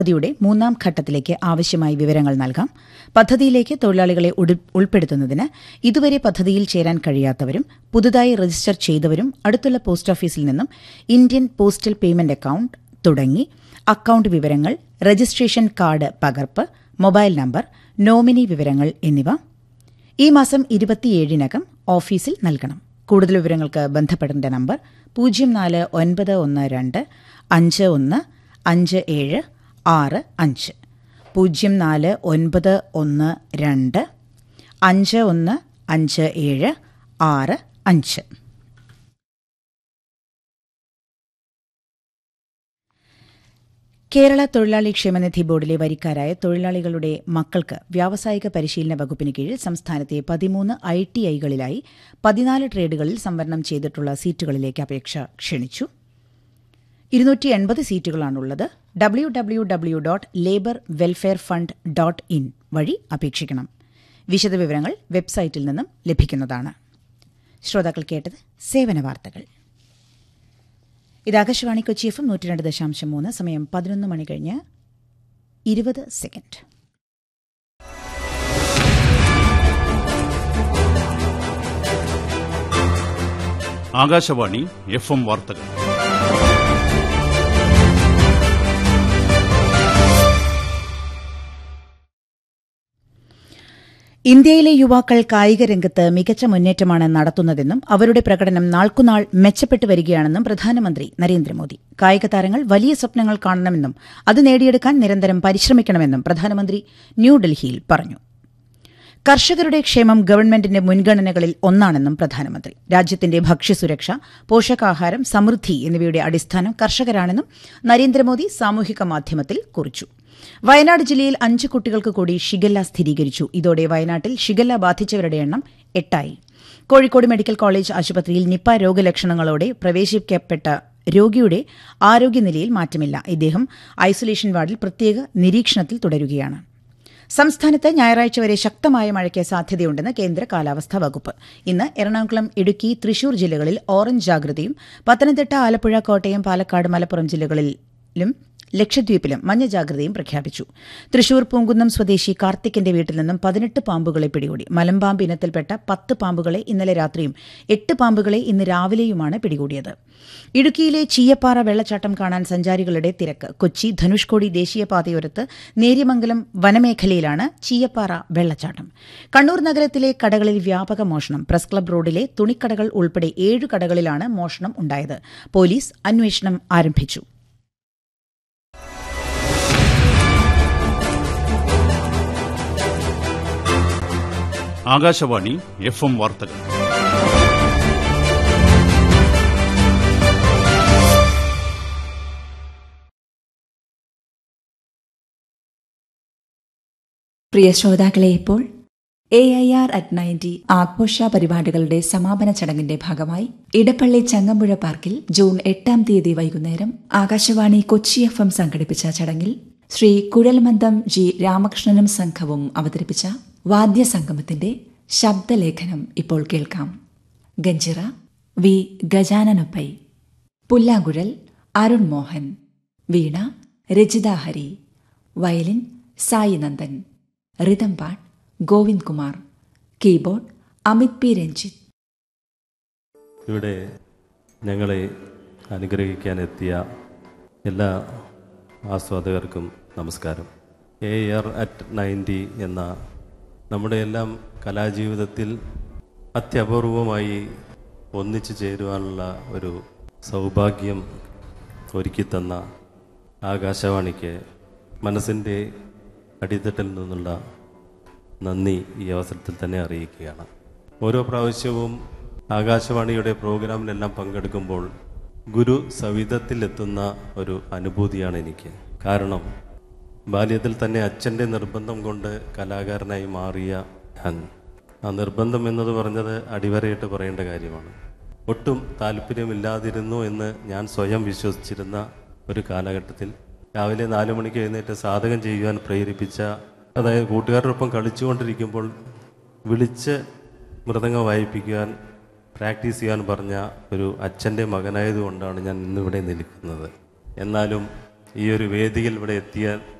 പദ്ധതിയുടെ മൂന്നാം ഘട്ടത്തിലേക്ക് ആവശ്യമായ വിവരങ്ങൾ നൽകാം പദ്ധതിയിലേക്ക് തൊഴിലാളികളെ ഉടി- ഉൾപ്പെടുത്തുന്നതിന് ഇതുവരെ പദ്ധതിയിൽ ചേരാൻ കഴിയാത്തവരും പുതുതായി രജിസ്റ്റർ ചെയ്തവരും അടുത്തുള്ള പോസ്റ്റ് ഓഫീസിൽ നിന്നും ഇന്ത്യൻ പോസ്റ്റൽ പേയ്മെന്റ് അക്കൌണ്ട് തുടങ്ങി അക്കൌണ്ട് വിവരങ്ങൾ രജിസ്ട്രേഷൻ കാർഡ് പകർപ്പ് മൊബൈൽ നമ്പർ നോമിനി വിവരങ്ങൾ എന്നിവ ഈ മാസം ഇരുപത്തിയേഴിനകം ഓഫീസിൽ നൽകണം കൂടുതൽ വിവരങ്ങൾക്ക് ബന്ധപ്പെടേണ്ട നമ്പർ പൂജ്യം നാല് ഒൻപത് ഒന്ന് രണ്ട് അഞ്ച് ഒന്ന് അഞ്ച് ഏഴ് ആറ് അഞ്ച് പൂജ്യം നാല് ഒൻപത് ഒന്ന് രണ്ട് അഞ്ച് ഒന്ന് അഞ്ച് ഏഴ് ആറ് അഞ്ച് കേരള തൊഴിലാളി ക്ഷേമനിധി ബോർഡിലെ വരിക്കാരായ തൊഴിലാളികളുടെ മക്കൾക്ക് വ്യാവസായിക പരിശീലന വകുപ്പിന് കീഴിൽ സംസ്ഥാനത്തെ പതിമൂന്ന് ഐ ടി ഐകളിലായി പതിനാല് ട്രേഡുകളിൽ സംവരണം ചെയ്തിട്ടുള്ള സീറ്റുകളിലേക്ക് അപേക്ഷ ക്ഷണിച്ചു ഇരുന്നൂറ്റി എൺപത് സീറ്റുകളാണുള്ളത് W W W dot labour welfare fund dot in വഴി അപേക്ഷിക്കണം വിശദവിവരങ്ങൾ വെബ്സൈറ്റിൽ നിന്നും ലഭിക്കുന്നതാണ് ശ്രോതാക്കൾ കേട്ടത് സേവന വാർത്തകൾ ഇത് ആകാശവാണി കൊച്ചി എഫ് എം നൂറ്റി രണ്ട് ദശാംശം മൂന്ന് സമയം പതിനൊന്ന് മണി കഴിഞ്ഞ് ഇരുപത് സെക്കൻഡ് ആകാശവാണി എഫ് എം വാർത്തകൾ ഇന്ത്യയിലെ യുവാക്കൾ കായിക രംഗത്ത് മികച്ച മുന്നേറ്റമാണ് നടത്തുന്നതെന്നും അവരുടെ പ്രകടനം നാൾക്കുനാൾ മെച്ചപ്പെട്ടു വരികയാണെന്നും പ്രധാനമന്ത്രി നരേന്ദ്രമോദി കായിക താരങ്ങൾ വലിയ സ്വപ്നങ്ങൾ കാണണമെന്നും അത് നേടിയെടുക്കാൻ നിരന്തരം പരിശ്രമിക്കണമെന്നും പ്രധാനമന്ത്രി ന്യൂഡൽഹിയിൽ പറഞ്ഞു കർഷകരുടെ ക്ഷേമം ഗവൺമെന്റിന്റെ മുൻഗണനകളിൽ ഒന്നാണെന്നും പ്രധാനമന്ത്രി രാജ്യത്തിന്റെ ഭക്ഷ്യസുരക്ഷ പോഷകാഹാരം സമൃദ്ധി എന്നിവയുടെ അടിസ്ഥാനം കർഷകരാണെന്നും നരേന്ദ്രമോദി സാമൂഹിക മാധ്യമത്തിൽ കുറിച്ചു വയനാട് ജില്ലയിൽ അഞ്ച് കുട്ടികൾക്ക് കൂടി ഷിഗല്ല സ്ഥിരീകരിച്ചു ഇതോടെ വയനാട്ടിൽ ഷിഗല്ല ബാധിച്ചവരുടെ എണ്ണം എട്ടായി കോഴിക്കോട് മെഡിക്കൽ കോളേജ് ആശുപത്രിയിൽ നിപ്പ രോഗലക്ഷണങ്ങളോടെ പ്രവേശിക്കപ്പെട്ട രോഗിയുടെ ആരോഗ്യനിലയിൽ മാറ്റമില്ല ഇദ്ദേഹം ഐസൊലേഷൻ വാർഡിൽ പ്രത്യേക നിരീക്ഷണത്തിൽ തുടരുകയാണ് സംസ്ഥാനത്ത് ഞായറാഴ്ച വരെ ശക്തമായ മഴയ്ക്ക് സാധ്യതയുണ്ടെന്ന് കേന്ദ്ര കാലാവസ്ഥാ വകുപ്പ് ഇന്ന് എറണാകുളം ഇടുക്കി തൃശൂർ ജില്ലകളിൽ ഓറഞ്ച് ജാഗ്രതയും പത്തനംതിട്ട ആലപ്പുഴ കോട്ടയം പാലക്കാട് മലപ്പുറം ജില്ലകളിലും ലക്ഷദ്വീപിലും മഞ്ഞ ജാഗ്രതയും പ്രഖ്യാപിച്ചു തൃശൂർ പൂങ്കുന്നം സ്വദേശി കാർത്തിക്കിന്റെ വീട്ടിൽ നിന്നും പതിനെട്ട് പാമ്പുകളെ പിടികൂടി മലമ്പാമ്പ് ഇനത്തിൽപ്പെട്ട പത്ത് പാമ്പുകളെ ഇന്നലെ രാത്രിയും എട്ട് പാമ്പുകളെ ഇന്ന് രാവിലെയുമാണ് പിടികൂടിയത് ഇടുക്കിയിലെ ചീയപ്പാറ വെള്ളച്ചാട്ടം കാണാൻ സഞ്ചാരികളുടെ തിരക്ക് കൊച്ചി ധനുഷ്കോടി ദേശീയപാതയോരത്ത് നേര്യമംഗലം വനമേഖലയിലാണ് ചീയപ്പാറ വെള്ളച്ചാട്ടം കണ്ണൂർ നഗരത്തിലെ കടകളിൽ വ്യാപക മോഷണം പ്രസ് ക്ലബ് റോഡിലെ തുണിക്കടകൾ ഉൾപ്പെടെ ഏഴ് കടകളിലാണ് മോഷണം ഉണ്ടായത് പോലീസ് അന്വേഷണം ആരംഭിച്ചു ആകാശവാണി എഫ് എം വാർത്തകൾ പ്രിയ ശ്രോതാക്കളെ ഇപ്പോൾ A I R at ninety ആഘോഷ പരിപാടികളുടെ സമാപന ചടങ്ങിന്റെ ഭാഗമായി ഇടപ്പള്ളി ചങ്ങമ്പുഴ പാർക്കിൽ ജൂൺ എട്ടാം തീയതി വൈകുന്നേരം ആകാശവാണി കൊച്ചി എഫ് എം സംഘടിപ്പിച്ച ചടങ്ങിൽ ശ്രീ കുഴൽമന്ദം ജി രാമകൃഷ്ണനും സംഘവും അവതരിപ്പിച്ച വാദ്യസംഗമത്തിന്റെ ശബ്ദലേഖനം ഇപ്പോൾ കേൾക്കാം ഗഞ്ചിറ വി ഗജാനനൊപ്പൈ പുല്ലാങ്കുഴൽ Arun Mohan veena Rajitha Hari violin Sai Nandan rhythm pad Govind Kumar keyboard Amit P Ranjith ഇവിടെ ഞങ്ങളെ അനുഗ്രഹിക്കാനെത്തിയ എല്ലാ ആസ്വാദകർക്കും നമസ്കാരം എ ആർ അറ്റ് നയൻറ്റി എന്ന നമ്മുടെ എല്ലാം കലാജീവിതത്തിൽ അത്യപൂർവമായി ഒന്നിച്ചു ചേരുവാനുള്ള ഒരു സൗഭാഗ്യം ഒരുക്കിത്തന്ന ആകാശവാണിക്ക് മനസ്സിൻ്റെ അടിത്തട്ടിൽ നിന്നുള്ള നന്ദി ഈ അവസരത്തിൽ തന്നെ അറിയിക്കുകയാണ് ഓരോ പ്രാവശ്യവും ആകാശവാണിയുടെ പ്രോഗ്രാമിലെല്ലാം പങ്കെടുക്കുമ്പോൾ ഗുരു സവിധത്തിലെത്തുന്ന ഒരു അനുഭൂതിയാണ് എനിക്ക് കാരണം ബാല്യത്തിൽ തന്നെ അച്ഛൻ്റെ നിർബന്ധം കൊണ്ട് കലാകാരനായി മാറിയ ഞാൻ ആ നിർബന്ധം എന്നത് പറഞ്ഞത് അടിവരയിട്ട് പറയേണ്ട കാര്യമാണ് ഒട്ടും താല്പര്യമില്ലാതിരുന്നു എന്ന് ഞാൻ സ്വയം വിശ്വസിച്ചിരുന്ന ഒരു കാലഘട്ടത്തിൽ രാവിലെ നാലു മണിക്ക് എഴുന്നേറ്റ് സാധകം ചെയ്യുവാൻ പ്രേരിപ്പിച്ച അതായത് കൂട്ടുകാരോടൊപ്പം കളിച്ചുകൊണ്ടിരിക്കുമ്പോൾ വിളിച്ച് മൃദംഗം വായിപ്പിക്കുവാൻ പ്രാക്ടീസ് ചെയ്യാൻ പറഞ്ഞ ഒരു അച്ഛൻ്റെ മകനായതുകൊണ്ടാണ് ഞാൻ ഇന്നിവിടെ നിൽക്കുന്നത് എന്നാലും ഈ ഒരു വേദിയിൽ ഇവിടെ എത്തിയ